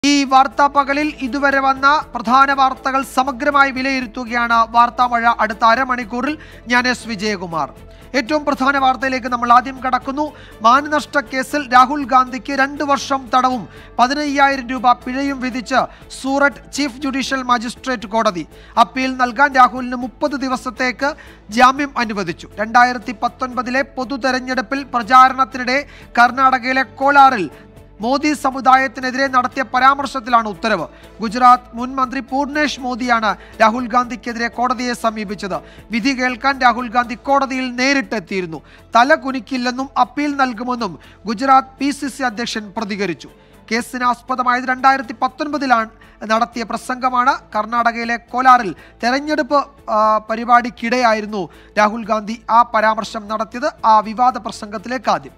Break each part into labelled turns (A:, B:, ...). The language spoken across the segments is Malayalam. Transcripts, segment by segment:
A: ഈ വാർത്താ പകലിൽ ഇതുവരെ വന്ന പ്രധാന വാർത്തകൾ സമഗ്രമായി വിലയിരുത്തുകയാണ് വാർത്താ മഴ അടുത്ത അരമണിക്കൂറിൽ ഞാൻ എസ് വിജയകുമാർ ഏറ്റവും പ്രധാന വാർത്തയിലേക്ക് നമ്മൾ ആദ്യം കടക്കുന്നു മാനനഷ്ട കേസിൽ രാഹുൽ ഗാന്ധിക്ക് രണ്ട് വർഷം തടവും പതിനയ്യായിരം രൂപ പിഴയും വിധിച്ച് സൂററ്റ് ചീഫ് ജുഡീഷ്യൽ മജിസ്ട്രേറ്റ് കോടതി അപ്പീൽ നൽകാൻ രാഹുലിന് മുപ്പത് ദിവസത്തേക്ക് ജാമ്യം അനുവദിച്ചു രണ്ടായിരത്തി പത്തൊൻപതിലെ പൊതു തെരഞ്ഞെടുപ്പിൽ പ്രചാരണത്തിനിടെ കർണാടകയിലെ കോലാറിൽ മോദി സമുദായത്തിനെതിരെ നടത്തിയ പരാമർശത്തിലാണ് ഉത്തരവ് ഗുജറാത്ത് മുൻ മന്ത്രി പൂർണേഷ് മോദിയാണ് രാഹുൽ ഗാന്ധിക്കെതിരെ കോടതിയെ സമീപിച്ചത് വിധി കേൾക്കാൻ രാഹുൽ ഗാന്ധി കോടതിയിൽ നേരിട്ടെത്തിയിരുന്നു തല കുനിക്കില്ലെന്നും അപ്പീൽ നൽകുമെന്നും ഗുജറാത്ത് പി സി സി അധ്യക്ഷൻ പ്രതികരിച്ചു കേസിന് ആസ്പദമായത് രണ്ടായിരത്തി പത്തൊൻപതിലാണ് നടത്തിയ പ്രസംഗമാണ് കർണാടകയിലെ കോലാറിൽ തെരഞ്ഞെടുപ്പ് ആ, പരിപാടിക്കിടെയായിരുന്നു രാഹുൽ ഗാന്ധി ആ പരാമർശം നടത്തിയത് ആ വിവാദ പ്രസംഗത്തിലേക്ക് ആദ്യം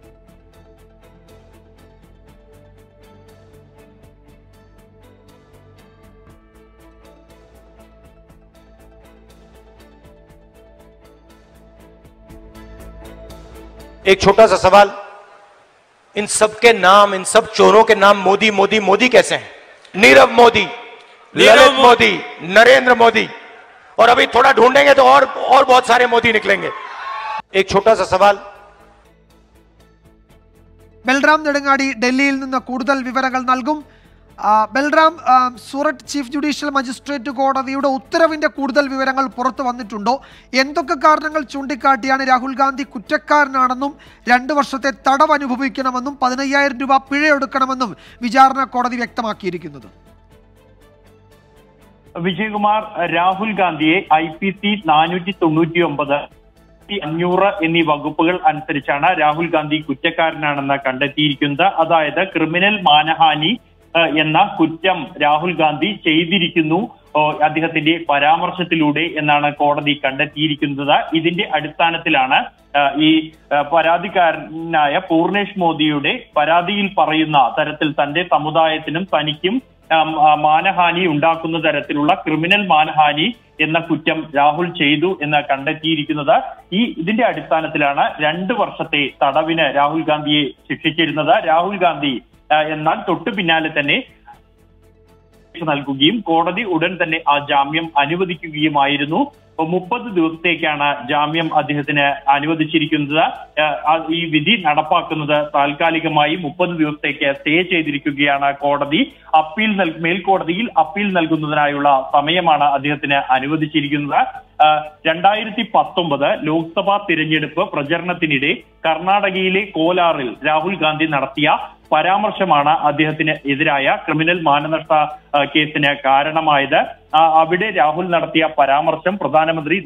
B: एक छोटा सा सवाल इन सब के नाम इन सब चोरों के नाम मोदी मोदी मोदी कैसे हैं नीरव मोदी ललित मोदी नरेंद्र मोदी और अभी थोड़ा ढूंढेंगे तो और और बहुत सारे मोदी निकलेंगे एक छोटा सा सवाल
A: ബൽറാം നെടുങ്ങാടി ഡൽഹിയിൽ നിന്ന് കൂടുതൽ വിവരങ്ങൾ നൽകും ആ, ബൽറാം ആ, സൂററ്റ് ചീഫ് ജുഡീഷ്യൽ മജിസ്ട്രേറ്റ് കോടതിയുടെ ഉത്തരവിന്റെ കൂടുതൽ വിവരങ്ങൾ പുറത്തു വന്നിട്ടുണ്ടോ എന്തൊക്കെ കാരണങ്ങൾ ചൂണ്ടിക്കാട്ടിയാണ് രാഹുൽ ഗാന്ധി കുറ്റക്കാരനാണെന്നും രണ്ട് വർഷത്തെ തടവ് അനുഭവിക്കണമെന്നും പതിനയ്യായിരം രൂപ പിഴയൊടുക്കണമെന്നും വിചാരണ കോടതി വ്യക്തമാക്കിയിരിക്കുന്നത്
C: വിജയകുമാർ രാഹുൽ ഗാന്ധിയെ ഐ പി സി നാനൂറ്റി തൊണ്ണൂറ്റി ഒമ്പത് അഞ്ഞൂറ് എന്നീ വകുപ്പുകൾ അനുസരിച്ചാണ് രാഹുൽ ഗാന്ധി കുറ്റക്കാരനാണെന്ന് കണ്ടെത്തിയിരിക്കുന്നത് അതായത് ക്രിമിനൽ മാനഹാനി ഏഹ്, എന്ന കുറ്റം രാഹുൽ ഗാന്ധി ചെയ്തിരിക്കുന്നു ഓ, അദ്ദേഹത്തിന്റെ പരാമർശത്തിലൂടെ എന്നാണ് കോടതി കണ്ടെത്തിയിരിക്കുന്നത് ഇതിന്റെ അടിസ്ഥാനത്തിലാണ് ഏഹ്, ഈ ഏഹ്, പരാതിക്കാരനായ പൂർണേഷ് മോദിയുടെ പരാതിയിൽ പറയുന്ന തരത്തിൽ തന്റെ സമുദായത്തിനും തനിക്കും ആം, ആ, മാനഹാനി ഉണ്ടാക്കുന്ന തരത്തിലുള്ള ക്രിമിനൽ മാനഹാനി എന്ന കുറ്റം രാഹുൽ ചെയ്തു എന്ന് കണ്ടെത്തിയിരിക്കുന്നത് ഈ ഇതിന്റെ അടിസ്ഥാനത്തിലാണ് രണ്ട് വർഷത്തെ തടവിന് രാഹുൽ ഗാന്ധിയെ ശിക്ഷിച്ചിരുന്നത് രാഹുൽ ഗാന്ധി ആ, എന്നാൽ തൊട്ടു പിന്നാലെ തന്നെ അപേക്ഷ നൽകുകയും കോടതി ഉടൻ തന്നെ ആ ജാമ്യം അനുവദിക്കുകയുമായിരുന്നു മുപ്പത് ദിവസത്തേക്കാണ് ജാമ്യം അദ്ദേഹത്തിന് അനുവദിച്ചിരിക്കുന്നത് ഏഹ് ആ ഈ വിധി നടപ്പാക്കുന്നത് താൽക്കാലികമായി മുപ്പത് ദിവസത്തേക്ക് സ്റ്റേ ചെയ്തിരിക്കുകയാണ് കോടതി അപ്പീൽ നൽ മേൽക്കോടതിയിൽ അപ്പീൽ നൽകുന്നതിനായുള്ള സമയമാണ് അദ്ദേഹത്തിന് അനുവദിച്ചിരിക്കുന്നത് ആഹ് രണ്ടായിരത്തി പത്തൊമ്പത് ലോക്സഭാ തിരഞ്ഞെടുപ്പ് പ്രചരണത്തിനിടെ കർണാടകയിലെ കോലാറിൽ രാഹുൽ ഗാന്ധി നടത്തിയ പരാമർശമാണ് അദ്ദേഹത്തിന് എതിരായ ക്രിമിനൽ മാനനഷ്ട ആ, കേസിന് കാരണമായത് ആ, അവിടെ രാഹുൽ നടത്തിയ പരാമർശം പ്രധാനമന്ത്രി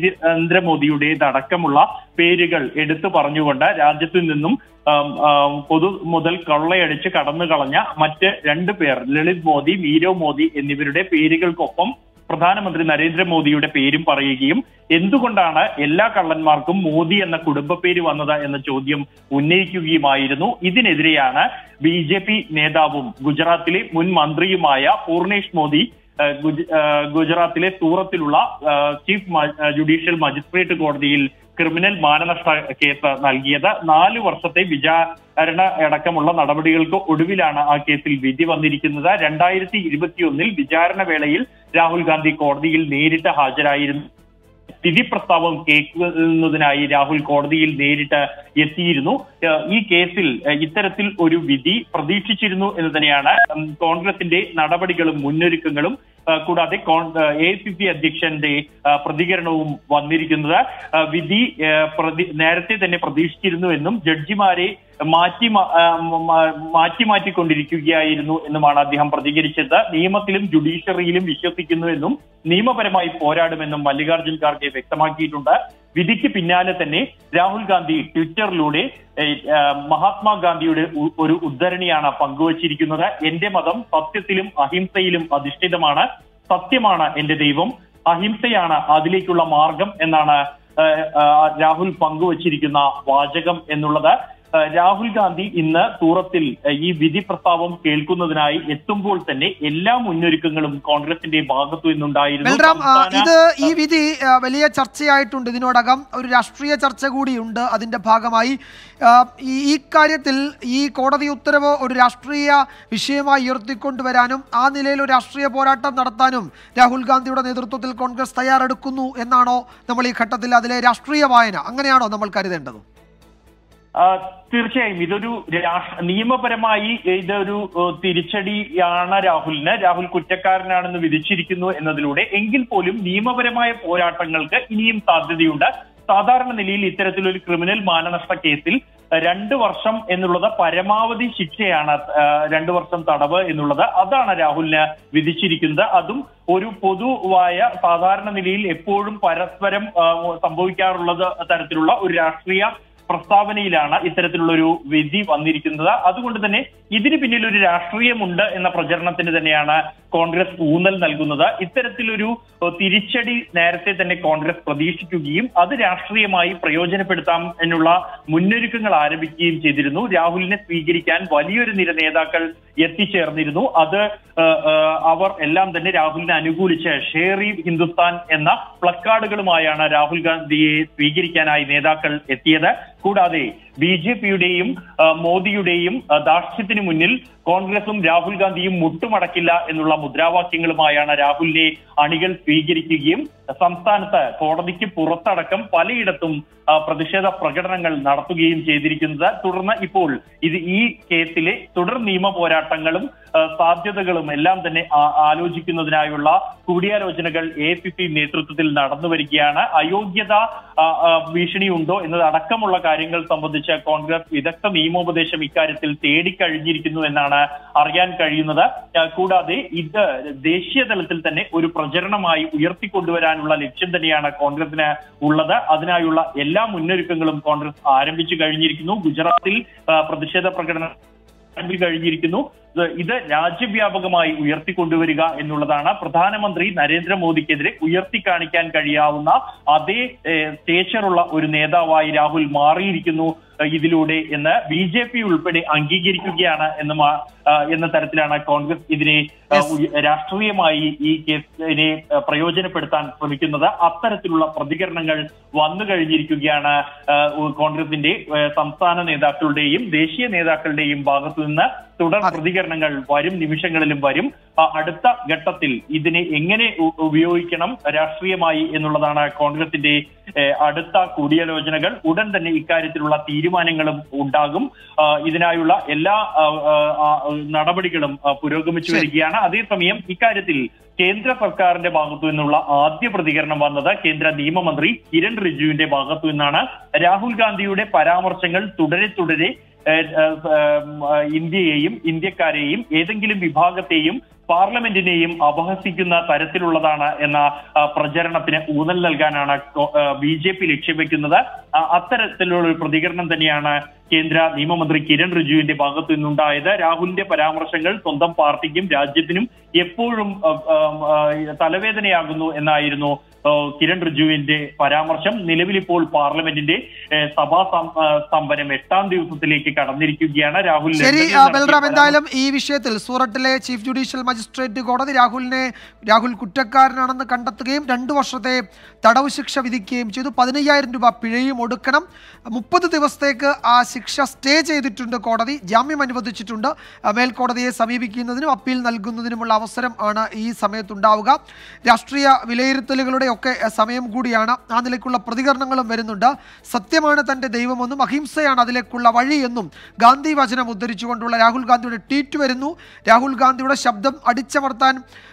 C: നരേന്ദ്രമോദിയുടേതടക്കമുള്ള പേരുകൾ എടുത്തു പറഞ്ഞുകൊണ്ട് രാജ്യത്തു നിന്നും ആം, ആം, പൊതു മുതൽ കൊള്ളയടിച്ച് കടന്നു കളഞ്ഞ മറ്റ് രണ്ടു പേർ ലളിത് മോദി നീരവ് മോദി എന്നിവരുടെ പേരുകൾക്കൊപ്പം പ്രധാനമന്ത്രി നരേന്ദ്രമോദിയുടെ പേരും പറയുകയും എന്തുകൊണ്ടാണ് എല്ലാ കള്ളന്മാർക്കും മോദി എന്ന കുടുംബ പേര് വന്നത് എന്ന ചോദ്യം ഉന്നയിക്കുകയുമായിരുന്നു ഇതിനെതിരെയാണ് ബി ജെ പി നേതാവും ഗുജറാത്തിലെ മുൻ മന്ത്രിയുമായ പൂർണേഷ് മോദി ഏഹ്, ഗുജ- ഏഹ്, ഗുജറാത്തിലെ സൂറത്തിലുള്ള ഏഹ്, ചീഫ് മ- ഏഹ്, ജുഡീഷ്യൽ മജിസ്ട്രേറ്റ് കോടതിയിൽ ക്രിമിനൽ മാനനഷ്ട കേസ് നൽകിയത് നാല് വർഷത്തെ വിചാരണ അടക്കമുള്ള നടപടികൾക്ക് ഒടുവിലാണ് ആ കേസിൽ വിധി വന്നിരിക്കുന്നത് രണ്ടായിരത്തി ഇരുപത്തിയൊന്നിൽ വിചാരണ വേളയിൽ രാഹുൽ ഗാന്ധി കോടതിയിൽ നേരിട്ട് ഹാജരായിരുന്നു സ്ഥിതി പ്രസ്താവം കേൾക്കുന്നതിനായി രാഹുൽ കോടതിയിൽ നേരിട്ട് എത്തിയിരുന്നു ഏഹ് ഈ കേസിൽ ഏഹ് ഇത്തരത്തിൽ ഒരു വിധി പ്രതീക്ഷിച്ചിരുന്നു എന്ന് തന്നെയാണ് ഉം, കോൺഗ്രസിന്റെ നടപടികളും മുന്നൊരുക്കങ്ങളും ഏഹ് കൂടാതെ എ സി സി അധ്യക്ഷന്റെ ഏഹ് പ്രതികരണവും വന്നിരിക്കുന്നത് ഏഹ് വിധി ഏഹ് പ്രതി നേരത്തെ തന്നെ പ്രതീക്ഷിച്ചിരുന്നു എന്നും ജഡ്ജിമാരെ മാറ്റി മാ- ആ, മ- മാറ്റി മാറ്റിക്കൊണ്ടിരിക്കുകയായിരുന്നു എന്നുമാണ് അദ്ദേഹം പ്രതികരിച്ചത് നിയമത്തിലും ജുഡീഷ്യറിയിലും വിശ്വസിക്കുന്നു എന്നും നിയമപരമായി പോരാടുമെന്നും മല്ലികാർജ്ജുൻ ഖാർഗെ വ്യക്തമാക്കിയിട്ടുണ്ട് വിധിക്ക് പിന്നാലെ തന്നെ രാഹുൽ ഗാന്ധി ട്വിറ്ററിലൂടെ ഏഹ്, ആ, മഹാത്മാഗാന്ധിയുടെ ഉ- ഒരു ഉദ്ധരണിയാണ് പങ്കുവച്ചിരിക്കുന്നത് എന്റെ മതം സത്യത്തിലും അഹിംസയിലും അധിഷ്ഠിതമാണ് സത്യമാണ് എന്റെ ദൈവം അഹിംസയാണ് അതിലേക്കുള്ള മാർഗം എന്നാണ് ഏഹ്, ആ, രാഹുൽ പങ്കുവച്ചിരിക്കുന്ന വാചകം എന്നുള്ളത് ആ, രാഹുൽ ഗാന്ധി ഇന്ന് സൂറത്തിൽ ആ, ഈ വിധി പ്രസ്താവം കേൾക്കുന്നതിനായി എത്തുമ്പോൾ തന്നെ എല്ലാ മുന്നൊരുക്കങ്ങളും കോൺഗ്രസിന്റെ ഭാഗത്തു നിന്നുണ്ടായിരുന്നു
A: ബൽറാം ആ,
C: സംസ്ഥാന-
A: ഇത് ഈ വിധി ആ, വലിയ ചർച്ചയായിട്ടുണ്ട് ഇതിനോടകം ഒരു രാഷ്ട്രീയ ചർച്ച കൂടിയുണ്ട് അതിന്റെ ഭാഗമായി ആ, ഈ ഈ കാര്യത്തിൽ ഈ കോടതി ഉത്തരവ് ഒരു രാഷ്ട്രീയ വിഷയമായി ഉയർത്തിക്കൊണ്ടുവരാനും ആ നിലയിൽ ഒരു രാഷ്ട്രീയ പോരാട്ടം നടത്താനും രാഹുൽ ഗാന്ധിയുടെ നേതൃത്വത്തിൽ കോൺഗ്രസ് തയ്യാറെടുക്കുന്നു എന്നാണോ നമ്മൾ ഈ ഘട്ടത്തിൽ അതിലെ രാഷ്ട്രീയ വായന അങ്ങനെയാണോ നമ്മൾ കരുതേണ്ടത്
C: ആ, തീർച്ചയായും ഇതൊരു രാഷ്- നിയമപരമായി ഇതൊരു ഏഹ്, തിരിച്ചടിയാണ് രാഹുലിന് രാഹുൽ കുറ്റക്കാരനാണെന്ന് വിധിച്ചിരിക്കുന്നു എന്നതിലൂടെ എങ്കിൽ പോലും നിയമപരമായ പോരാട്ടങ്ങൾക്ക് ഇനിയും സാധ്യതയുണ്ട് സാധാരണ നിലയിൽ ഇത്തരത്തിലൊരു ക്രിമിനൽ മാനനഷ്ട കേസിൽ രണ്ട് വർഷം എന്നുള്ളത് പരമാവധി ശിക്ഷയാണ് ആ, രണ്ട് വർഷം തടവ് എന്നുള്ളത് അതാണ് രാഹുലിന് വിധിച്ചിരിക്കുന്നത് അതും ഒരു പൊതുവായ സാധാരണ നിലയിൽ എപ്പോഴും പരസ്പരം ആ, സംഭവിക്കാറുള്ളത് തരത്തിലുള്ള ഒരു രാഷ്ട്രീയ പ്രസ്താവനയിലാണ് ഇത്തരത്തിലുള്ള ഒരു വിധി വന്നിരിക്കുന്നത് അതുകൊണ്ട് തന്നെ ഇതിന് പിന്നിൽ ഒരു രാഷ്ട്രീയമുണ്ട് എന്ന പ്രചരണത്തിന് തന്നെയാണ് കോൺഗ്രസ് ഊന്നൽ നൽകുന്നത് ഇത്തരത്തിലൊരു ഏഹ്, തിരിച്ചടി നേരത്തെ തന്നെ കോൺഗ്രസ് പ്രതീക്ഷിക്കുകയും അത് രാഷ്ട്രീയമായി പ്രയോജനപ്പെടുത്താം എന്നുള്ള മുന്നൊരുക്കങ്ങൾ ആരംഭിക്കുകയും ചെയ്തിരുന്നു രാഹുലിനെ സ്വീകരിക്കാൻ വലിയൊരു നിര നേതാക്കൾ എത്തിച്ചേർന്നിരുന്നു അത് ഏഹ്, ഏഹ്, അവർ എല്ലാം തന്നെ രാഹുലിനെ അനുകൂലിച്ച് ഷേറി ഹിന്ദുസ്ഥാൻ എന്ന പ്ലക്കാർഡുകളുമായാണ് രാഹുൽ ഗാന്ധിയെ സ്വീകരിക്കാനായി നേതാക്കൾ എത്തിയത് കൂടാതെ ബി ജെ പിയുടെയും മോദിയുടെയും ആ, ദാർഷ്ട്യത്തിന് മുന്നിൽ കോൺഗ്രസും രാഹുൽ ഗാന്ധിയും മുട്ടുമടക്കില്ല എന്നുള്ള മുദ്രാവാക്യങ്ങളുമായാണ് രാഹുലിനെ അണികൾ സ്വീകരിക്കുകയും സംസ്ഥാനത്ത് കോടതിക്ക് പുറത്തടക്കം പലയിടത്തും ആ, പ്രതിഷേധ പ്രകടനങ്ങൾ നടത്തുകയും ചെയ്തിരിക്കുന്നത് തുടർന്ന് ഇപ്പോൾ ഇത് ഈ കേസിലെ തുടർ നിയമ പോരാട്ടങ്ങളും ആ, സാധ്യതകളും എല്ലാം തന്നെ ആ- ആലോചിക്കുന്നതിനായുള്ള കൂടിയാലോചനകൾ എ പി സി നേതൃത്വത്തിൽ നടന്നു വരികയാണ് അയോഗ്യത ആ, ആ, ഭീഷണിയുണ്ടോ എന്നതടക്കമുള്ള കാര്യങ്ങൾ സംബന്ധിച്ച് കോൺഗ്രസ് വിദഗ്ധ നിയമോപദേശം ഇക്കാര്യത്തിൽ തേടിക്കഴിഞ്ഞിരിക്കുന്നു എന്നാണ് അറിയാൻ കഴിയുന്നത് ആ, കൂടാതെ ഇത് ദേശീയ തലത്തിൽ തന്നെ ഒരു പ്രചരണമായി ഉയർത്തിക്കൊണ്ടുവരാനുള്ള ലക്ഷ്യം തന്നെയാണ് കോൺഗ്രസിന് ഉള്ളത് അതിനായുള്ള എല്ലാ മുന്നൊരുക്കങ്ങളും കോൺഗ്രസ് ആരംഭിച്ചു കഴിഞ്ഞിരിക്കുന്നു ഗുജറാത്തിൽ ആ, പ്രതിഷേധ പ്രകടനം ആരംഭിച്ചു കഴിഞ്ഞിരിക്കുന്നു ഇത് ഇത് രാജ്യവ്യാപകമായി ഉയർത്തിക്കൊണ്ടുവരിക എന്നുള്ളതാണ് പ്രധാനമന്ത്രി നരേന്ദ്രമോദിക്കെതിരെ ഉയർത്തി കാണിക്കാൻ കഴിയാവുന്ന അതേ ഏഹ്, സ്റ്റേച്ചറുള്ള ഒരു നേതാവായി രാഹുൽ മാറിയിരിക്കുന്നു ഏഹ്, ഇതിലൂടെ എന്ന് ബി ജെ പി ഉൾപ്പെടെ അംഗീകരിക്കുകയാണ് എന്ന് മാ- ആ, എന്ന തരത്തിലാണ് കോൺഗ്രസ് ഇതിനെ ആ, ഉയ- രാഷ്ട്രീയമായി ഈ കേസിനെ ആ, പ്രയോജനപ്പെടുത്താൻ ശ്രമിക്കുന്നത് അത്തരത്തിലുള്ള പ്രതികരണങ്ങൾ വന്നു കഴിഞ്ഞിരിക്കുകയാണ് ആ, ഉ- കോൺഗ്രസിന്റെ ആ, സംസ്ഥാന നേതാക്കളുടെയും ദേശീയ നേതാക്കളുടെയും ഭാഗത്തു നിന്ന് തുടർ പ്രതികരണങ്ങൾ വരും നിമിഷങ്ങളിലും വരും ആ, അടുത്ത ഘട്ടത്തിൽ ഇതിനെ എങ്ങനെ ഉ- ഉപയോഗിക്കണം രാഷ്ട്രീയമായി എന്നുള്ളതാണ് കോൺഗ്രസിന്റെ ഏഹ്, അടുത്ത കൂടിയാലോചനകൾ ഉടൻ തന്നെ ഇക്കാര്യത്തിലുള്ള തീരുമാനങ്ങളും ഉണ്ടാകും ആ, ഇതിനായുള്ള എല്ലാ ആ, ആ, ആ, നടപടികളും ആ, പുരോഗമിച്ചു
A: ശരി.
C: വരികയാണ് അതേസമയം ഇക്കാര്യത്തിൽ കേന്ദ്ര സർക്കാരിന്റെ ഭാഗത്തു നിന്നുള്ള ആദ്യ പ്രതികരണം വന്നത് കേന്ദ്ര നിയമമന്ത്രി കിരൺ റിജിജുവിന്റെ ഭാഗത്തു നിന്നാണ് രാഹുൽ ഗാന്ധിയുടെ പരാമർശങ്ങൾ തുടരെ തുടരെ ഏഹ്, ഏഹ്, ഏഹ്, ഇന്ത്യയെയും ഇന്ത്യക്കാരെയും ഏതെങ്കിലും വിഭാഗത്തെയും പാർലമെന്റിനെയും അപഹസിക്കുന്ന തരത്തിലുള്ളതാണ് എന്ന ആ, പ്രചരണത്തിന് ഊന്നൽ നൽകാനാണ് ബി ജെ പി ലക്ഷ്യം വെക്കുന്നത് ആ, അത്തരത്തിലുള്ള ഒരു പ്രതികരണം തന്നെയാണ് കേന്ദ്ര നിയമമന്ത്രി കിരൺ റിജിജുവിന്റെ ഭാഗത്തു നിന്നുണ്ടായത് രാഹുലിന്റെ പരാമർശങ്ങൾ സ്വന്തം പാർട്ടിക്കും രാജ്യത്തിനും എപ്പോഴും ആ, ആ, ആ, തലവേദനയാകുന്നു എന്നായിരുന്നു ആ, കിരൺ റിജുവിന്റെ പരാമർശം നിലവിൽ ഇപ്പോൾ പാർലമെന്റിന്റെ ഏ, സഭാ സം- ആ, സ്തംഭനം എട്ടാം ദിവസത്തിലേക്ക് കടന്നിരിക്കുകയാണ് രാഹുൽ
A: ശരി
C: ലണ്ടനിൽ
A: ആ,
C: നടത്തിയ
A: ബൽറാം
C: പരാമർശം-
A: എന്തായാലും ഈ വിഷയത്തിൽ സൂററ്റിലെ ചീഫ് ജുഡീഷ്യൽ മജിസ്ട്രേറ്റ് കോടതി രാഹുലിനെ രാഹുൽ കുറ്റക്കാരനാണെന്ന് കണ്ടെത്തുകയും രണ്ടു വർഷത്തെ തടവ് ശിക്ഷ വിധിക്കുകയും ചെയ്തു പതിനയ്യായിരം രൂപ പിഴയും ഒടുക്കണം മുപ്പത് ദിവസത്തേക്ക് ആ ശിക്ഷ സ്റ്റേ ചെയ്തിട്ടുണ്ട് കോടതി ജാമ്യം അനുവദിച്ചിട്ടുണ്ട് ആ, മേൽക്കോടതിയെ സമീപിക്കുന്നതിനും അപ്പീൽ നൽകുന്നതിനുമുള്ള അവസരം ആണ് ഈ സമയത്തുണ്ടാവുക രാഷ്ട്രീയ വിലയിരുത്തലുകളുടെ ഒക്കെ ആ, സമയം കൂടിയാണ് ആ നിലയ്ക്കുള്ള പ്രതികരണങ്ങളും വരുന്നുണ്ട് സത്യമാണ് തൻ്റെ ദൈവമെന്നും അഹിംസയാണ് അതിലേക്കുള്ള വഴിയെന്നും ഗാന്ധി വചനം ഉദ്ധരിച്ചുകൊണ്ടുള്ള രാഹുൽ ഗാന്ധിയുടെ ട്വീറ്റ് വരുന്നു രാഹുൽ ഗാന്ധിയുടെ ശബ്ദം അടിച്ചമർത്താൻ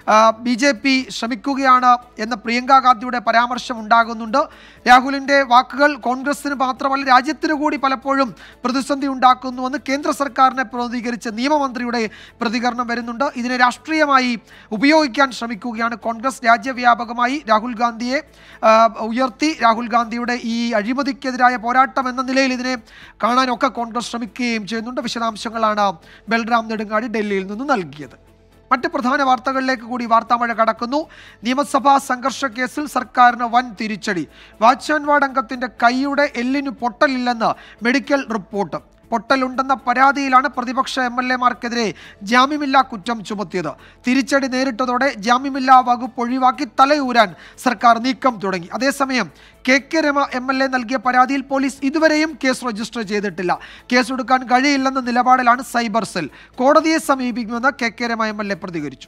A: ബി ജെ പി ശ്രമിക്കുകയാണ് എന്ന പ്രിയങ്ക ഗാന്ധിയുടെ പരാമർശം ഉണ്ടാകുന്നുണ്ട് രാഹുലിൻ്റെ വാക്കുകൾ കോൺഗ്രസിന് മാത്രമല്ല രാജ്യത്തിന് കൂടി പലപ്പോഴും പ്രതിസന്ധി ഉണ്ടാക്കുന്നുവെന്ന് കേന്ദ്ര സർക്കാരിനെ പ്രതികരിച്ച നിയമമന്ത്രിയുടെ പ്രതികരണം വരുന്നുണ്ട് ഇതിനെ രാഷ്ട്രീയമായി ഉപയോഗിക്കാൻ ശ്രമിക്കുകയാണ് കോൺഗ്രസ് രാജ്യവ്യാപകമായി രാഹുൽ ഗാന്ധിയെ ആ, ഉയർത്തി രാഹുൽ ഗാന്ധിയുടെ ഈ അഴിമതിക്കെതിരായ പോരാട്ടം എന്ന നിലയിൽ ഇതിനെ കാണാനൊക്കെ കോൺഗ്രസ് ശ്രമിക്കുകയും ചെയ്യുന്നുണ്ട് വിശദാംശങ്ങളാണ് ബൽറാം നെടുങ്ങാടി ഡൽഹിയിൽ നിന്ന് നൽകിയത് മറ്റ് പ്രധാന വാർത്തകളിലേക്ക് കൂടി വാർത്താമഴ കടക്കുന്നു നിയമസഭാ സംഘർഷ കേസിൽ സർക്കാരിന് വൻ തിരിച്ചടി വാച്ച് ആൻഡ് വാർഡ് അംഗത്തിന്റെ കൈയുടെ എല്ലിന് പൊട്ടലില്ലെന്ന് മെഡിക്കൽ റിപ്പോർട്ട് പൊട്ടലുണ്ടെന്ന പരാതിയിലാണ് പ്രതിപക്ഷ എം എൽ എമാർക്കെതിരെ ജാമ്യമില്ലാ കുറ്റം ചുമത്തിയത് തിരിച്ചടി നേരിട്ടതോടെ ജാമ്യമില്ലാ വകുപ്പ് ഒഴിവാക്കി തലയൂരാൻ സർക്കാർ നീക്കം തുടങ്ങി അതേസമയം K K Rema M L A നൽകിയ പരാതിയിൽ പോലീസ് ഇതുവരെയും കേസ് രജിസ്റ്റർ ചെയ്തിട്ടില്ല കേസെടുക്കാൻ കഴിയില്ലെന്ന നിലപാടിലാണ് സൈബർ സെൽ കോടതിയെ സമീപിക്കുമെന്ന് K K Rema M L A പ്രതികരിച്ചു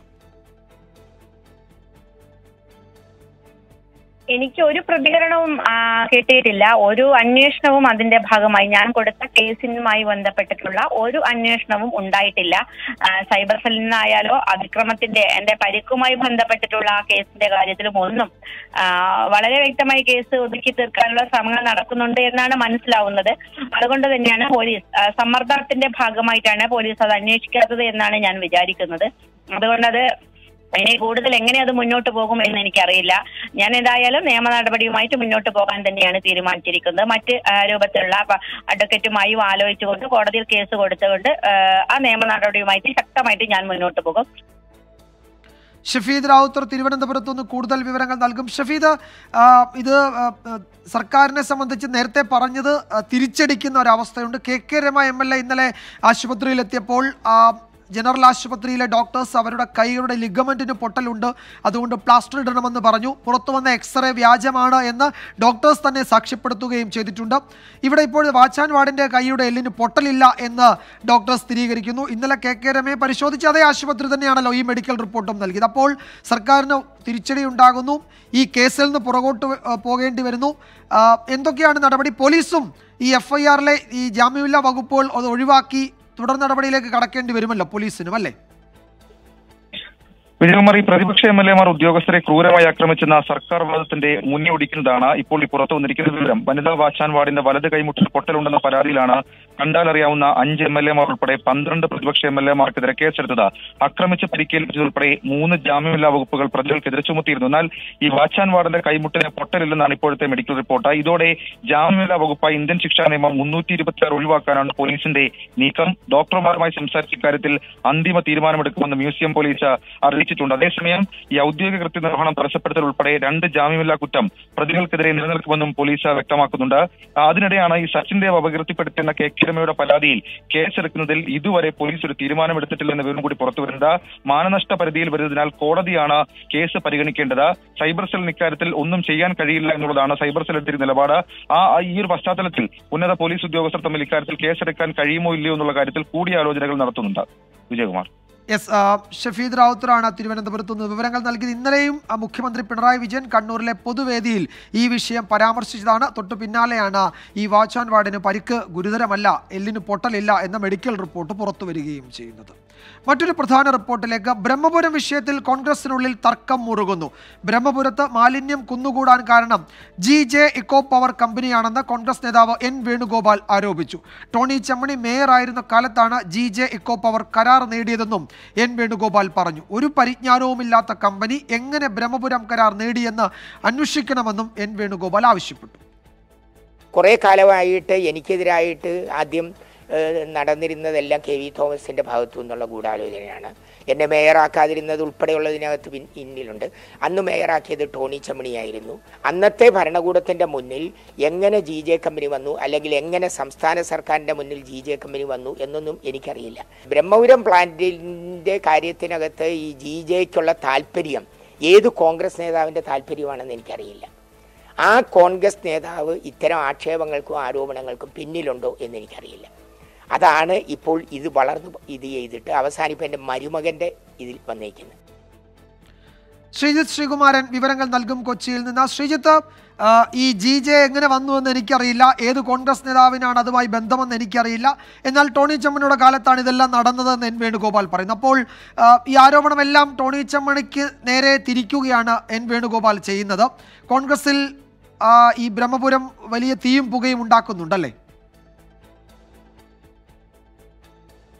D: എനിക്ക് ഒരു പ്രതികരണവും ആ, കിട്ടിയിട്ടില്ല ഒരു അന്വേഷണവും അതിന്റെ ഭാഗമായി ഞാൻ കൊടുത്ത കേസിനുമായി ബന്ധപ്പെട്ടിട്ടുള്ള ഒരു അന്വേഷണവും ഉണ്ടായിട്ടില്ല ആ, സൈബർ സെല്ലിൽ നിന്നായാലോ അതിക്രമത്തിന്റെ എന്റെ പരിക്കുമായി ബന്ധപ്പെട്ടിട്ടുള്ള ആ കേസിന്റെ കാര്യത്തിലും ഒന്നും ആ, വളരെ വ്യക്തമായി കേസ് ഒതുക്കി തീർക്കാനുള്ള ശ്രമങ്ങൾ നടക്കുന്നുണ്ട് എന്നാണ് മനസ്സിലാവുന്നത് അതുകൊണ്ട് തന്നെയാണ് പോലീസ് ആ, സമ്മർദ്ദത്തിന്റെ ഭാഗമായിട്ടാണ് പോലീസ് അത് അന്വേഷിക്കാത്തത് എന്നാണ് ഞാൻ വിചാരിക്കുന്നത് അതുകൊണ്ട് അത് ഇനി കൂടുതൽ എങ്ങനെ അത് മുന്നോട്ട് പോകും എന്ന് എനിക്കറിയില്ല ഞാൻ ഏതായാലും നിയമ നടപടിയുമായിട്ട് മുന്നോട്ട് പോകാൻ തന്നെയാണ് തീരുമാനിച്ചിരിക്കുന്നത് മറ്റ് ആ, രൂപത്തിലുള്ള പ- അഡ്വക്കേറ്റുമായും ആലോചിച്ചുകൊണ്ട് കോടതിയിൽ കേസ് കൊടുത്തുകൊണ്ട് ആ, ആ നിയമ നടപടിയുമായിട്ട് ശക്തമായിട്ട് ഞാൻ മുന്നോട്ട് പോകും
A: ഷഫീദ് റാവുത്തർ തിരുവനന്തപുരത്ത് നിന്ന് കൂടുതൽ വിവരങ്ങൾ നൽകും ഷഫീദ് ആ, ഇത് ആ, ആ, സർക്കാരിനെ സംബന്ധിച്ച് നേരത്തെ പറഞ്ഞത് ആ, തിരിച്ചടിക്കുന്ന ഒരവസ്ഥയുണ്ട് K K Rema M L A ഇന്നലെ ആശുപത്രിയിലെത്തിയപ്പോൾ ആ, ജനറൽ ആശുപത്രിയിലെ ഡോക്ടേഴ്സ് അവരുടെ കൈകളുടെ ലിഗമെന്റിന് പൊട്ടലുണ്ട് അതുകൊണ്ട് പ്ലാസ്റ്റർ ഇടണമെന്ന് പറഞ്ഞു പുറത്തു വന്ന എക്സ്റേ വ്യാജമാണ് എന്ന് ഡോക്ടേഴ്സ് തന്നെ സാക്ഷ്യപ്പെടുത്തുകയും ചെയ്തിട്ടുണ്ട് ഇവിടെ ഇപ്പോൾ വാച്ചാൻ വാർഡിന്റെ കൈയുടെ എല്ലിന് പൊട്ടലില്ല എന്ന് ഡോക്ടർ സ്ഥിരീകരിക്കുന്നു ഇന്നലെ കെ കെ രമയെ പരിശോധിച്ച അതേ ആശുപത്രി തന്നെയാണല്ലോ ഈ മെഡിക്കൽ റിപ്പോർട്ടും നൽകിയത് അപ്പോൾ സർക്കാരിന് തിരിച്ചടി ഉണ്ടാകുന്നു ഈ കേസിൽ നിന്ന് പുറകോട്ട് വ- ആ, പോകേണ്ടി വരുന്നു ആ, എന്തൊക്കെയാണ് നടപടി പോലീസും ഈ എഫ് ഐ ആറിലെ ഈ ജാമ്യമില്ലാ വകുപ്പുകൾ അത് ഒഴിവാക്കി തുടർ നടപടിയിലേക്ക് കടക്കേണ്ടി വരുമല്ലോ പോലീസിനും അല്ലേ
E: വിജയകുമാർ ഈ പ്രതിപക്ഷ എം എൽ എമാർ ഉദ്യോഗസ്ഥരെ ക്രൂരമായി ആക്രമിച്ചെന്ന സർക്കാർ വാദത്തിന്റെ മുന്നിയൊടിക്കുന്നതാണ് ഇപ്പോൾ ഈ പുറത്തു വന്നിരിക്കുന്ന വിവരം വനിതാ വാച്ചാൻ വാർഡിന്റെ വലത് കൈമുട്ടിൽ പൊട്ടലുണ്ടെന്ന പരാതിയിലാണ് കണ്ടാലറിയാവുന്ന അഞ്ച് എം എൽ എമാർ ഉൾപ്പെടെ പന്ത്രണ്ട് പ്രതിപക്ഷ എം എൽ എമാർക്കെതിരെ കേസെടുത്തത് ആക്രമിച്ച് പരിക്കേൽപ്പിച്ചതുൾപ്പെടെ മൂന്ന് ജാമ്യമില്ലാ വകുപ്പുകൾ പ്രതികൾക്കെതിരെ ചുമത്തിയിരുന്നു എന്നാൽ ഈ വാച്ചാൻ വാർഡിന്റെ കൈമുട്ടിന് പൊട്ടലില്ലെന്നാണ് ഇപ്പോഴത്തെ മെഡിക്കൽ റിപ്പോർട്ട് ഇതോടെ ജാമ്യമില്ലാ വകുപ്പായി ഇന്ത്യൻ ശിക്ഷാ നിയമം മുന്നൂറ്റി ഇരുപത്തി ആറ് ഒഴിവാക്കാനാണ് പോലീസിന്റെ നീക്കം ഡോക്ടർമാരുമായി സംസാരിച്ച ഇക്കാര്യത്തിൽ അന്തിമ തീരുമാനമെടുക്കുമെന്ന് മ്യൂസിയം പോലീസ് അറിയിച്ചിട്ടുണ്ട് അതേസമയം ഈ ഔദ്യോഗിക കൃത്യനിർവഹണം തടസ്സപ്പെടുത്തൽ ഉൾപ്പെടെ രണ്ട് ജാമ്യമില്ലാ കുറ്റം പ്രതികൾക്കെതിരെ നിലനിൽക്കുമെന്നും പോലീസ് വ്യക്തമാക്കുന്നുണ്ട് ആ, അതിനിടെയാണ് ഈ സച്ചിൻ ദേവ് അപകീർത്തിപ്പെടുത്തുന്ന കെ കിരമയുടെ പരാതിയിൽ കേസെടുക്കുന്നതിൽ ഇതുവരെ പോലീസ് ഒരു തീരുമാനമെടുത്തിട്ടില്ലെന്ന വിവരം കൂടി പുറത്തുവരുന്നത് മാനനഷ്ട പരിധിയിൽ വരുന്നതിനാൽ കോടതിയാണ് കേസ് പരിഗണിക്കേണ്ടത് സൈബർ സെൽ ഇക്കാര്യത്തിൽ ഒന്നും ചെയ്യാൻ കഴിയില്ല എന്നുള്ളതാണ് സൈബർ സെൽ എടുത്തിരുന്ന നിലപാട് ആ ആ ഈ ഒരു പശ്ചാത്തലത്തിൽ ഉന്നത പോലീസ് ഉദ്യോഗസ്ഥർ തമ്മിൽ ഇക്കാര്യത്തിൽ കേസെടുക്കാൻ കഴിയുമോ ഇല്ലയോ എന്നുള്ള കാര്യത്തിൽ കൂടിയാലോചനകൾ നടത്തുന്നുണ്ട് വിജയകുമാർ
A: യെസ് ആ, ഷഫീദ് റാവുത്തറാണ് തിരുവനന്തപുരത്ത് നിന്ന് വിവരങ്ങൾ നൽകിയത് ഇന്നലെയും ആ, മുഖ്യമന്ത്രി പിണറായി വിജയൻ കണ്ണൂരിലെ പൊതുവേദിയിൽ ഈ വിഷയം പരാമർശിച്ചതാണ് തൊട്ടു പിന്നാലെയാണ് ഈ വാച്ചാൻ വാർഡിന് പരിക്ക് ഗുരുതരമല്ല എല്ലിന് പൊട്ടലില്ല എന്ന മെഡിക്കൽ റിപ്പോർട്ട് പുറത്തു വരികയും ചെയ്യുന്നത് മറ്റൊരു പ്രധാന റിപ്പോർട്ടിലേക്ക് ബ്രഹ്മപുരം വിഷയത്തിൽ കോൺഗ്രസിനുള്ളിൽ തർക്കം മുറുകുന്നു ബ്രഹ്മപുരത്ത് മാലിന്യം കുന്നുകൂടാൻ കാരണം ജി ജെ ഇക്കോ പവർ കമ്പനിയാണെന്ന് കോൺഗ്രസ് നേതാവ് എൻ വേണുഗോപാൽ ആരോപിച്ചു ടോണി ചെമ്മണി മേയറായിരുന്ന കാലത്താണ് ജി ജെ ഇക്കോ പവർ കരാർ നേടിയതെന്നും എൻ വേണുഗോപാൽ പറഞ്ഞു ഒരു പരിജ്ഞാനവുമില്ലാത്ത കമ്പനി എങ്ങനെ ബ്രഹ്മപുരം കരാർ നേടിയെന്ന് അന്വേഷിക്കണമെന്നും എൻ വേണുഗോപാൽ ആവശ്യപ്പെട്ടു
F: കുറേ കാലമായിട്ട് എനിക്കെതിരായിട്ട് ആദ്യം ഏഹ്, നടന്നിരുന്നതെല്ലാം കെ വി തോമസിന്റെ ഭാഗത്തു നിന്നുള്ള ഗൂഢാലോചനയാണ് എന്നെ മേയറാക്കാതിരുന്നത് ഉൾപ്പെടെയുള്ളതിനകത്ത് പിൻ- പിന്നിലുണ്ട് അന്ന് മേയറാക്കിയത് ടോണി ചമ്മണിയായിരുന്നു അന്നത്തെ ഭരണകൂടത്തിന്റെ മുന്നിൽ എങ്ങനെ ജി ജെ കമ്പനി വന്നു അല്ലെങ്കിൽ എങ്ങനെ സംസ്ഥാന സർക്കാരിന്റെ മുന്നിൽ ജി ജെ കമ്പനി വന്നു എന്നൊന്നും എനിക്കറിയില്ല ബ്രഹ്മപുരം പ്ലാന്റിന്റെ കാര്യത്തിനകത്ത് ഈ ജി ജെക്കുള്ള താല്പര്യം ഏത് കോൺഗ്രസ് നേതാവിന്റെ താല്പര്യമാണെന്ന് എനിക്കറിയില്ല ആ കോൺഗ്രസ് നേതാവ് ഇത്തരം ആക്ഷേപങ്ങൾക്കും ആരോപണങ്ങൾക്കും പിന്നിലുണ്ടോ എന്ന് എനിക്കറിയില്ല അതാണ് ഇപ്പോൾ ഇത് വളർന്നു ഇത് ചെയ്തിട്ട് അവസാനിപ്പോൾ എൻ്റെ മരുമകൻ്റെ ഇതിൽ വന്നേക്കുന്നത്
A: ശ്രീജിത്ത് ശ്രീകുമാരൻ വിവരങ്ങൾ നൽകും കൊച്ചിയിൽ നിന്ന് ശ്രീജിത്ത് ആ, ഈ ജി ജെ എങ്ങനെ വന്നു എന്ന് എനിക്കറിയില്ല ഏത് കോൺഗ്രസ് നേതാവിനാണ് അതുമായി ബന്ധമെന്ന് എനിക്കറിയില്ല എന്നാൽ ടോണി ചമ്മണിയുടെ കാലത്താണ് ഇതെല്ലാം നടന്നതെന്ന് എൻ വേണുഗോപാൽ പറയുന്നു അപ്പോൾ ആ, ഈ ആരോപണമെല്ലാം ടോണി ചമ്മണിക്ക് നേരെ തിരിക്കുകയാണ് എൻ വേണുഗോപാൽ ചെയ്യുന്നത് കോൺഗ്രസിൽ ആ, ഈ ബ്രഹ്മപുരം വലിയ തീയും പുകയും ഉണ്ടാക്കുന്നുണ്ടല്ലേ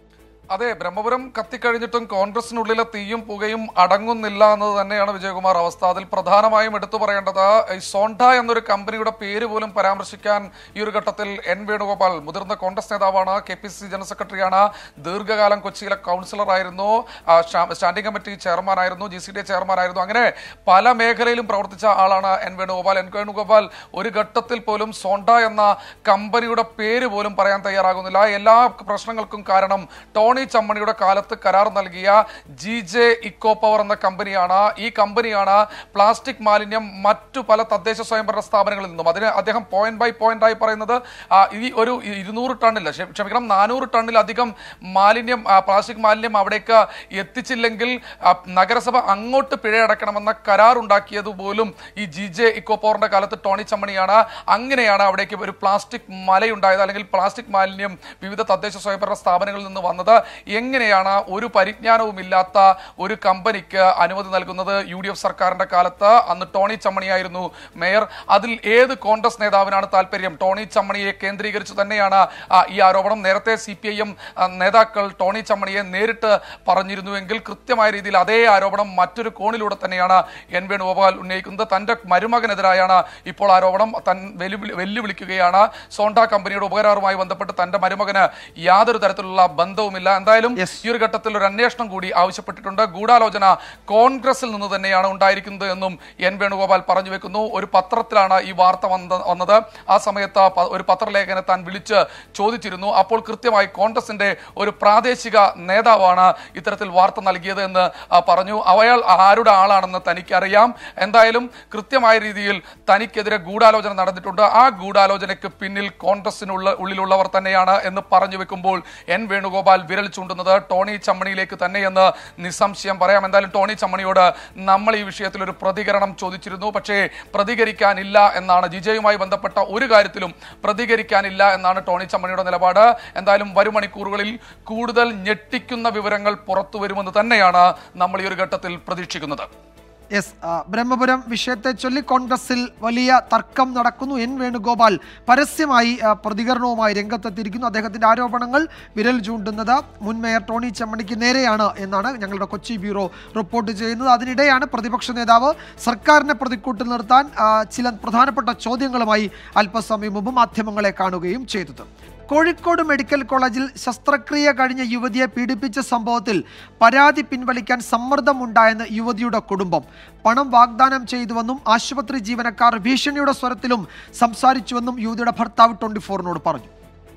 G: അതെ ബ്രഹ്മപുരം കത്തിക്കഴിഞ്ഞിട്ടും കോൺഗ്രസിനുള്ളിലെ തീയും പുകയും അടങ്ങുന്നില്ല എന്നത് തന്നെയാണ് വിജയകുമാർ അവസ്ഥ അതിൽ പ്രധാനമായും എടുത്തു പറയേണ്ടത് ഈ സോണ്ട എന്നൊരു കമ്പനിയുടെ പേര് പോലും പരാമർശിക്കാൻ ഈ ഒരു ഘട്ടത്തിൽ എൻ വേണുഗോപാൽ മുതിർന്ന കോൺഗ്രസ് നേതാവാണ് കെ പി സി ജനറൽ സെക്രട്ടറിയാണ് ദീർഘകാലം കൊച്ചിയിലെ കൗൺസിലർ ആയിരുന്നു ആ, സ്റ്റാ- സ്റ്റാൻഡിംഗ് കമ്മിറ്റി ചെയർമാൻ ആയിരുന്നു ജി സി ഡി ചെയർമാൻ ആയിരുന്നു അങ്ങനെ പല മേഖലയിലും പ്രവർത്തിച്ച ആളാണ് എൻ വേണുഗോപാൽ എൻ വേണുഗോപാൽ ഒരു ഘട്ടത്തിൽ പോലും സോണ്ട എന്ന കമ്പനിയുടെ പേര് പോലും പറയാൻ തയ്യാറാകുന്നില്ല എല്ലാ പ്രശ്നങ്ങൾക്കും കാരണം ടോണി ചമ്മണിയുടെ കാലത്ത് കരാർ നൽകിയ ജി ജെ ഇക്കോ പവർ എന്ന കമ്പനിയാണ് ഈ കമ്പനിയാണ് പ്ലാസ്റ്റിക് മാലിന്യം മറ്റു പല തദ്ദേശ സ്വയംഭരണ സ്ഥാപനങ്ങളിൽ നിന്നും അതിന് അദ്ദേഹം പോയിന്റ് ബൈ പോയിന്റ് ആയി പറയുന്നത് ആ, ഈ ഒരു ഇരുന്നൂറ് ടണ്ണില്ല ക്ഷ- ക്ഷമിക്കണം നാനൂറ് ടണ്ണിലധികം മാലിന്യം ആ, പ്ലാസ്റ്റിക് മാലിന്യം അവിടേക്ക് എത്തിച്ചില്ലെങ്കിൽ ആ, നഗരസഭ അങ്ങോട്ട് പിഴയടക്കണമെന്ന കരാർ ഉണ്ടാക്കിയത് പോലും ഈ ജി ജെ ഇക്കോ പവറിന്റെ കാലത്ത് ടോണി ചമ്മണിയാണ് അങ്ങനെയാണ് അവിടേക്ക് ഒരു പ്ലാസ്റ്റിക് മലയുണ്ടായത് അല്ലെങ്കിൽ പ്ലാസ്റ്റിക് മാലിന്യം വിവിധ തദ്ദേശ സ്വയംഭരണ സ്ഥാപനങ്ങളിൽ നിന്ന് വന്നത് എങ്ങനെയാണ് ഒരു പരിജ്ഞാനവും ഇല്ലാത്ത ഒരു കമ്പനിക്ക് അനുമതി നൽകുന്നത് യു ഡി എഫ് സർക്കാരിന്റെ കാലത്ത് അന്ന് ടോണി ചമ്മണിയായിരുന്നു മേയർ അതിൽ ഏത് കോൺഗ്രസ് നേതാവിനാണ് താല്പര്യം ടോണി ചമ്മണിയെ കേന്ദ്രീകരിച്ച് തന്നെയാണ് ആ, ഈ ആരോപണം നേരത്തെ സി പി ഐ എം നേതാക്കൾ ടോണി ചമ്മണിയെ നേരിട്ട് പറഞ്ഞിരുന്നുവെങ്കിൽ കൃത്യമായ രീതിയിൽ അതേ ആരോപണം മറ്റൊരു കോണിലൂടെ തന്നെയാണ് എൻ വേണുഗോപാൽ ഉന്നയിക്കുന്നത് തന്റെ മരുമകനെതിരായാണ് ഇപ്പോൾ ആരോപണം തൻ വെല്ലുവിളി വെല്ലുവിളിക്കുകയാണ് സോണ്ട കമ്പനിയുടെ ഉപകരാറുമായി ബന്ധപ്പെട്ട് തന്റെ മരുമകന് യാതൊരു തരത്തിലുള്ള ബന്ധവുമില്ല എന്തായാലും
A: Yes.
G: ഈ ഒരു ഘട്ടത്തിൽ ഒരു അന്വേഷണം കൂടി ആവശ്യപ്പെട്ടിട്ടുണ്ട് ഗൂഢാലോചന കോൺഗ്രസിൽ നിന്ന് തന്നെയാണ് ഉണ്ടായിരിക്കുന്നത് എന്നും എൻ വേണുഗോപാൽ പറഞ്ഞു വെക്കുന്നു ഒരു പത്രത്തിലാണ് ഈ വാർത്ത വന്ന- വന്നത് ആ സമയത്ത് പ- ഒരു പത്രലേഖനെ താൻ വിളിച്ച് ചോദിച്ചിരുന്നു അപ്പോൾ കൃത്യമായി കോൺഗ്രസിന്റെ ഒരു പ്രാദേശിക നേതാവാണ് ഇത്തരത്തിൽ വാർത്ത നൽകിയത് എന്ന് ആ, പറഞ്ഞു അയാൾ ആരുടെ ആളാണെന്ന് തനിക്കറിയാം എന്തായാലും കൃത്യമായ രീതിയിൽ തനിക്കെതിരെ ഗൂഢാലോചന നടന്നിട്ടുണ്ട് ആ ഗൂഢാലോചനയ്ക്ക് പിന്നിൽ കോൺഗ്രസിനുള്ള ഉള്ളിലുള്ളവർ തന്നെയാണ് എന്ന് പറഞ്ഞു വെക്കുമ്പോൾ എൻ വേണുഗോപാൽ വിരൽ ചൂണ്ടുന്നത് ടോണി ചമ്മണിയിലേക്ക് തന്നെയെന്ന് നിസ്സംശയം പറയാം എന്തായാലും ടോണി ചമ്മണിയോട് നമ്മൾ ഈ വിഷയത്തിൽ ഒരു പ്രതികരണം ചോദിച്ചിരുന്നു പക്ഷേ പ്രതികരിക്കാനില്ല എന്നാണ് ജിജയുമായി ബന്ധപ്പെട്ട ഒരു കാര്യത്തിലും പ്രതികരിക്കാനില്ല എന്നാണ് ടോണി ചമ്മണിയുടെ നിലപാട് എന്തായാലും വരും മണിക്കൂറുകളിൽ കൂടുതൽ ഞെട്ടിക്കുന്ന വിവരങ്ങൾ പുറത്തു വരുമെന്ന് തന്നെയാണ് നമ്മൾ ഈ ഒരു ഘട്ടത്തിൽ പ്രതീക്ഷിക്കുന്നത്
A: യെസ് ആ, ബ്രഹ്മപുരം വിഷയത്തെ ചൊല്ലി കോൺഗ്രസിൽ വലിയ തർക്കം നടക്കുന്നു എൻ വേണുഗോപാൽ പരസ്യമായി ആ, പ്രതികരണവുമായി രംഗത്തെത്തിയിരിക്കുന്നു അദ്ദേഹത്തിന്റെ ആരോപണങ്ങൾ വിരൽ ചൂണ്ടുന്നത് മുൻ മേയർ ടോണി ചമ്മണിക്ക് നേരെയാണ് എന്നാണ് ഞങ്ങളുടെ കൊച്ചി ബ്യൂറോ റിപ്പോർട്ട് ചെയ്യുന്നത് അതിനിടെയാണ് പ്രതിപക്ഷ നേതാവ് സർക്കാരിനെ പ്രതിക്കൂട്ടിൽ നിർത്താൻ ആ, ചില പ്രധാനപ്പെട്ട ചോദ്യങ്ങളുമായി അല്പസമയം മുമ്പ് മാധ്യമങ്ങളെ കാണുകയും ചെയ്തത് കോഴിക്കോട് മെഡിക്കൽ കോളേജിൽ ശസ്ത്രക്രിയ കഴിഞ്ഞ യുവതിയെ പീഡിപ്പിച്ച സംഭവത്തിൽ പരാതി പിൻവലിക്കാൻ സമ്മർദ്ദമുണ്ടായെന്ന് യുവതിയുടെ കുടുംബം പണം വാഗ്ദാനം ചെയ്തുവെന്നും ആശുപത്രി ജീവനക്കാർ ഭീഷണിയുടെ സ്വരത്തിലും സംസാരിച്ചുവെന്നും യുവതിയുടെ ഭർത്താവ് ട്വന്റി ഫോറിനോട് പറഞ്ഞു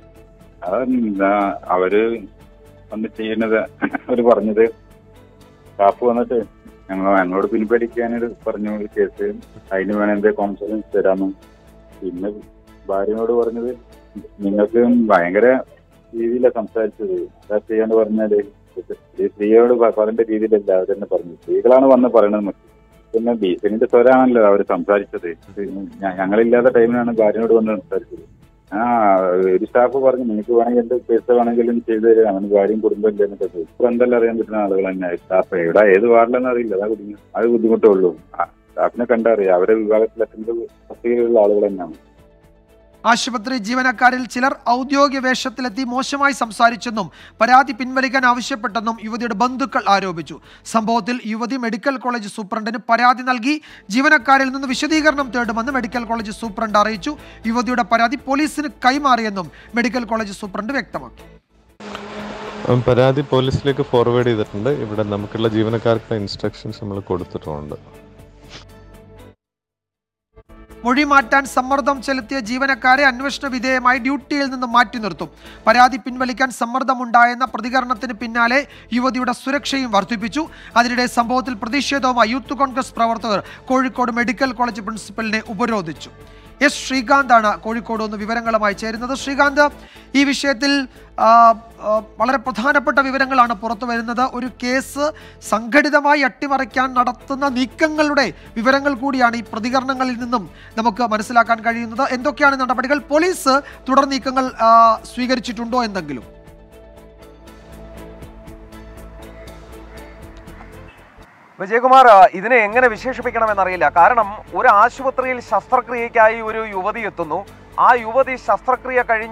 H: അതെന്താ അവര് വന്ന് ചെയ്യുന്നത് അവര് പറഞ്ഞത് സ്റ്റാഫ് വന്നിട്ട് ഞങ്ങൾ എന്നോട് പിൻവലിക്കാനൊരു പറഞ്ഞു ഒരു കേസ് അതിന് വേണം എന്റെ കോൺഫിഡൻസ് തരാമെന്നും പിന്നെ ഭാര്യയോട് പറഞ്ഞത് നിങ്ങൾക്ക് ഭയങ്കര രീതിയിലാണ് സംസാരിച്ചത് എന്താ ചെയ്യാന്ന് പറഞ്ഞാല് ഈ സ്ത്രീയോട് പ- പറയേണ്ട രീതിയിലല്ല അവർ തന്നെ പറഞ്ഞു സ്ത്രീകളാണ് വന്ന് പറയണത് മറ്റു പിന്നെ ഭീഷണിന്റെ സ്വരാണല്ലോ അവർ സംസാരിച്ചത് ഞ- ഞങ്ങളില്ലാത്ത ടൈമിലാണ് ഭാര്യയോട് വന്ന് സംസാരിച്ചത് ആ ഒരു സ്റ്റാഫ് പറഞ്ഞു നിങ്ങൾക്ക് വേണമെങ്കിൽ എന്ത് പൈസ വേണമെങ്കിലും ചെയ്തു തരാം അവന് ഭാര്യയും കുടുംബം ഇല്ലെന്നൊക്കെ ചോദിച്ചു ഇപ്പൊ എന്തെല്ലാം അറിയാൻ പറ്റുന്ന ആളുകൾ തന്നെ സ്റ്റാഫ് എവിടെ ഏത് വാർഡിലെന്ന് അറിയില്ല അതാ കുടുങ്ങി അത് ബുദ്ധിമുട്ടേ ഉള്ളൂ ആ, സ്റ്റാഫിനെ കണ്ടറിയാം അവരെ വിഭാഗത്തിൽ അറ്റൻഡ് തസ്തികയിലുള്ള ആളുകൾ തന്നെയാണ്
A: ആശുപത്രി ജീവനക്കാരിൽ ചിലർ ഔദ്യോഗിക വേഷത്തിലെത്തി മോശമായി സംസാരിച്ചെന്നും പരാതി പിൻവലിക്കാൻ ആവശ്യപ്പെട്ടെന്നും യുവതിയുടെ ബന്ധുക്കൾ ആരോപിച്ചു സംഭവത്തിൽ യുവതി മെഡിക്കൽ കോളേജ് സൂപ്രണ്ടിന് പരാതി നൽകി ജീവനക്കാരിൽ നിന്ന് വിശദീകരണം തേടുമെന്ന് മെഡിക്കൽ കോളേജ് സൂപ്രണ്ട് അറിയിച്ചു യുവതിയുടെ പരാതി പോലീസിന് കൈമാറിയെന്നും മെഡിക്കൽ കോളേജ് സൂപ്രണ്ട് വ്യക്തമാക്കി
I: ഉം, പരാതി പോലീസിലേക്ക് ഫോർവേഡ് ചെയ്തിട്ടുണ്ട് ഇവിടെ നമുക്കുള്ള ജീവനക്കാർക്കുള്ള ഇൻസ്ട്രക്ഷൻസ് നമ്മൾ കൊടുത്തിട്ടുണ്ട്
A: മൊഴി മാറ്റാൻ സമ്മർദ്ദം ചെലുത്തിയ ജീവനക്കാരെ അന്വേഷണ വിധേയമായി ഡ്യൂട്ടിയിൽ നിന്ന് മാറ്റി നിർത്തും പരാതി പിൻവലിക്കാൻ സമ്മർദ്ദമുണ്ടായെന്ന പ്രതികരണത്തിന് പിന്നാലെ യുവതിയുടെ സുരക്ഷയും വർദ്ധിപ്പിച്ചു അതിനിടെ സംഭവത്തിൽ പ്രതിഷേധവുമായി യൂത്ത് കോൺഗ്രസ് പ്രവർത്തകർ കോഴിക്കോട് മെഡിക്കൽ കോളേജ് പ്രിൻസിപ്പലിനെ ഉപരോധിച്ചു എസ് ശ്രീകാന്താണ് കോഴിക്കോട് നിന്ന് വിവരങ്ങളുമായി ചേരുന്നത് ശ്രീകാന്ത് ഈ വിഷയത്തിൽ ആ, ആ, വളരെ പ്രധാനപ്പെട്ട വിവരങ്ങളാണ് പുറത്തു വരുന്നത് ഒരു കേസ് സംഘടിതമായി അട്ടിമറിക്കാൻ നടത്തുന്ന നീക്കങ്ങളുടെ വിവരങ്ങൾ കൂടിയാണ് ഈ പ്രതികരണങ്ങളിൽ നിന്നും നമുക്ക് മനസ്സിലാക്കാൻ കഴിയുന്നത് എന്തൊക്കെയാണ് നടപടികൾ പോലീസ് തുടർ നീക്കങ്ങൾ ആ, സ്വീകരിച്ചിട്ടുണ്ടോ എന്തെങ്കിലും
J: വിജയകുമാർ ഇതിനെ എങ്ങനെ വിശേഷിപ്പിക്കണമെന്നറിയില്ല കാരണം ഒരു ആശുപത്രിയിൽ ശസ്ത്രക്രിയയ്ക്കായി ഒരു യുവതി എത്തുന്നു ആ യുവതി ശസ്ത്രക്രിയ കഴിഞ്ഞ്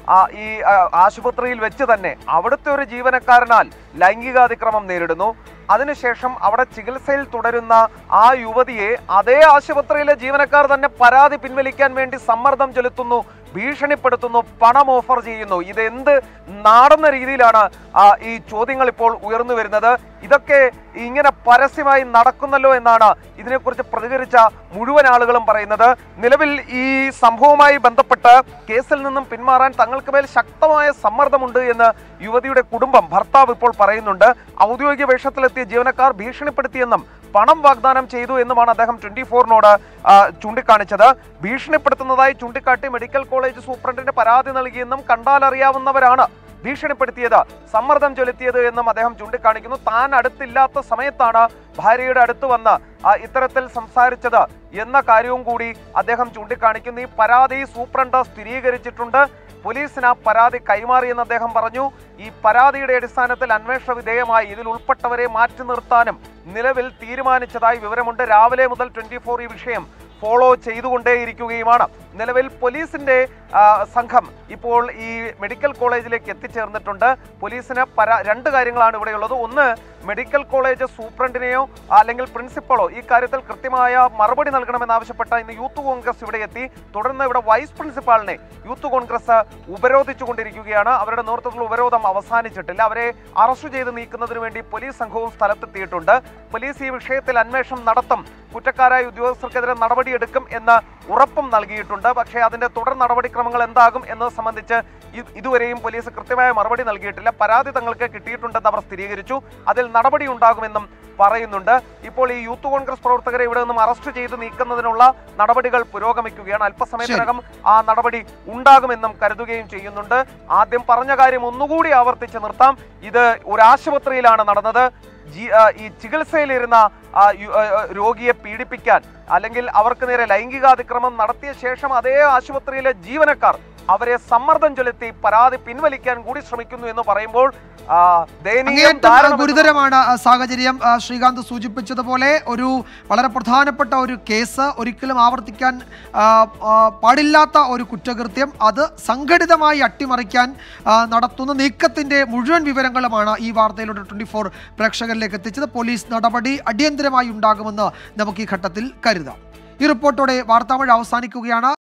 J: ആ, ഈ ആ, ആശുപത്രിയിൽ വെച്ച് തന്നെ അവിടുത്തെ ഒരു ജീവനക്കാരനാൽ ലൈംഗികാതിക്രമം നേരിടുന്നു അതിനുശേഷം അവിടെ ചികിത്സയിൽ തുടരുന്ന ആ യുവതിയെ അതേ ആശുപത്രിയിലെ ജീവനക്കാർ തന്നെ പരാതി പിൻവലിക്കാൻ വേണ്ടി സമ്മർദ്ദം ചെലുത്തുന്നു ഭീഷണിപ്പെടുത്തുന്നു പണം ഓഫർ ചെയ്യുന്നു ഇതെന്ത് നാടുന്ന രീതിയിലാണ് ആ, ഈ ചോദ്യങ്ങൾ ഇപ്പോൾ ഉയർന്നു വരുന്നത് ഇതൊക്കെ ഇങ്ങനെ പരസ്യമായി നടക്കുന്നല്ലോ എന്നാണ് ഇതിനെക്കുറിച്ച് പ്രതികരിച്ച മുഴുവൻ ആളുകളും പറയുന്നത് നിലവിൽ ഈ സംഭവവുമായി ബന്ധപ്പെട്ട് കേസിൽ നിന്നും പിന്മാറാൻ തങ്ങൾക്ക് മേൽ ശക്തമായ സമ്മർദ്ദമുണ്ട് എന്ന് യുവതിയുടെ കുടുംബം ഭർത്താവ് ഇപ്പോൾ പറയുന്നുണ്ട് ഔദ്യോഗിക വേഷത്തിലെത്തിയ ജീവനക്കാർ ഭീഷണിപ്പെടുത്തിയെന്നും പണം വാഗ്ദാനം ചെയ്തു എന്നുമാണ് അദ്ദേഹം ട്വന്റി ഫോറിനോട് ചൂണ്ടിക്കാണിച്ചത് ഭീഷണിപ്പെടുത്തുന്നതായി ചൂണ്ടിക്കാട്ടി മെഡിക്കൽ കോളേജ് സൂപ്രണ്ടിന് പരാതി നൽകിയെന്നും കണ്ടാലറിയാവുന്നവരാണ് ഭീഷണിപ്പെടുത്തിയത് സമ്മർദ്ദം ചെലുത്തിയത് എന്നും അദ്ദേഹം ചൂണ്ടിക്കാണിക്കുന്നു താൻ അടുത്തില്ലാത്ത സമയത്താണ് ഭാര്യയുടെ അടുത്ത് വന്ന് ആ, ഇത്തരത്തിൽ സംസാരിച്ചത് എന്ന കാര്യവും കൂടി അദ്ദേഹം ചൂണ്ടിക്കാണിക്കുന്നു ഈ പരാതി സൂപ്രണ്ട് സ്ഥിരീകരിച്ചിട്ടുണ്ട് പോലീസിന് ആ പരാതി കൈമാറിയെന്ന് അദ്ദേഹം പറഞ്ഞു ഈ പരാതിയുടെ അടിസ്ഥാനത്തിൽ അന്വേഷണ വിധേയമായി ഇതിൽ ഉൾപ്പെട്ടവരെ മാറ്റി നിർത്താനും നിലവിൽ തീരുമാനിച്ചതായി വിവരമുണ്ട് രാവിലെ മുതൽ ട്വന്റി ഫോർ ഈ വിഷയം ഫോളോ ചെയ്തുകൊണ്ടേയിരിക്കുകയുമാണ് നിലവിൽ പോലീസിന്റെ ആ, സംഘം ഇപ്പോൾ ഈ മെഡിക്കൽ കോളേജിലേക്ക് എത്തിച്ചേർന്നിട്ടുണ്ട് പോലീസിന് പരാ രണ്ട് കാര്യങ്ങളാണ് ഇവിടെയുള്ളത് ഒന്ന് മെഡിക്കൽ കോളേജ് സൂപ്രണ്ടിനെയോ അല്ലെങ്കിൽ പ്രിൻസിപ്പളോ ഈ കാര്യത്തിൽ കൃത്യമായ മറുപടി നൽകണമെന്നാവശ്യപ്പെട്ട ഇന്ന് യൂത്ത് കോൺഗ്രസ് ഇവിടെ എത്തി തുടർന്ന് ഇവിടെ വൈസ് പ്രിൻസിപ്പാളിനെ യൂത്ത് കോൺഗ്രസ് ഉപരോധിച്ചുകൊണ്ടിരിക്കുകയാണ് അവരുടെ നേതൃത്വത്തിലുള്ള ഉപരോധം അവസാനിച്ചിട്ടില്ല അവരെ അറസ്റ്റ് ചെയ്ത് നീക്കുന്നതിന് വേണ്ടി പോലീസ് സംഘവും സ്ഥലത്തെത്തിയിട്ടുണ്ട് പോലീസ് ഈ വിഷയത്തിൽ അന്വേഷണം നടത്തും കുറ്റക്കാരായ ഉദ്യോഗസ്ഥർക്കെതിരെ നടപടിയെടുക്കും എന്ന് ഉറപ്പും നൽകിയിട്ടുണ്ട് പക്ഷേ അതിന്റെ തുടർ നടപടിക്രമങ്ങൾ എന്താകും എന്നത് സംബന്ധിച്ച് ഇ- ഇതുവരെയും പോലീസ് കൃത്യമായ മറുപടി നൽകിയിട്ടില്ല പരാതി തങ്ങൾക്ക് കിട്ടിയിട്ടുണ്ടെന്ന് അവർ സ്ഥിരീകരിച്ചു അതിൽ നടപടി ഉണ്ടാകുമെന്നും പറയുന്നുണ്ട് ഇപ്പോൾ ഈ യൂത്ത് കോൺഗ്രസ് പ്രവർത്തകരെ ഇവിടെ നിന്നും അറസ്റ്റ് ചെയ്ത് നീക്കുന്നതിനുള്ള നടപടികൾ പുരോഗമിക്കുകയാണ് അല്പസമയത്തിനകം ആ നടപടി ഉണ്ടാകുമെന്നും കരുതുകയും ചെയ്യുന്നുണ്ട് ആദ്യം പറഞ്ഞ കാര്യം ഒന്നുകൂടി ആവർത്തിച്ച് നിർത്താം ഇത് ഒരു ആശുപത്രിയിലാണ് നടന്നത് ജി- ആ, ഈ ചികിത്സയിലിരുന്ന ആ, യു- ആ, ആ, രോഗിയെ പീഡിപ്പിക്കാൻ അല്ലെങ്കിൽ അവർക്ക് നേരെ ലൈംഗികാതിക്രമം നടത്തിയ ശേഷം അതേ ആശുപത്രിയിലെ ജീവനക്കാർ അവരെ സമ്മർദ്ദം ചെലുത്തി പരാതി പിൻവലിക്കാൻ കൂടി ശ്രമിക്കുന്നു എന്ന് പറയുമ്പോൾ ആ, ദയനീയം
A: അങ്ങേയറ്റം
J: ദാരുണം
A: ഗുരുതരമാണ് ആ, സാഹചര്യം ആ, ശ്രീകാന്ത് സൂചിപ്പിച്ചതുപോലെ ഒരു വളരെ പ്രധാനപ്പെട്ട ഒരു കേസ് ഒരിക്കലും ആവർത്തിക്കാൻ ആ, ആ, പാടില്ലാത്ത ഒരു കുറ്റകൃത്യം അത് സംഘടിതമായി അട്ടിമറിക്കാൻ ആ, നടത്തുന്ന നീക്കത്തിന്റെ മുഴുവൻ വിവരങ്ങളുമാണ് ഈ വാർത്തയിലൂടെ ട്വന്റി ഫോർ പ്രേക്ഷകരിലേക്ക് എത്തിച്ചത് പോലീസ് നടപടി അടിയന്തരമായി ഉണ്ടാകുമെന്ന് നമുക്ക് ഈ ഘട്ടത്തിൽ കരുതാം ഈ റിപ്പോർട്ടോടെ വാർത്താമഴ അവസാനിക്കുകയാണ്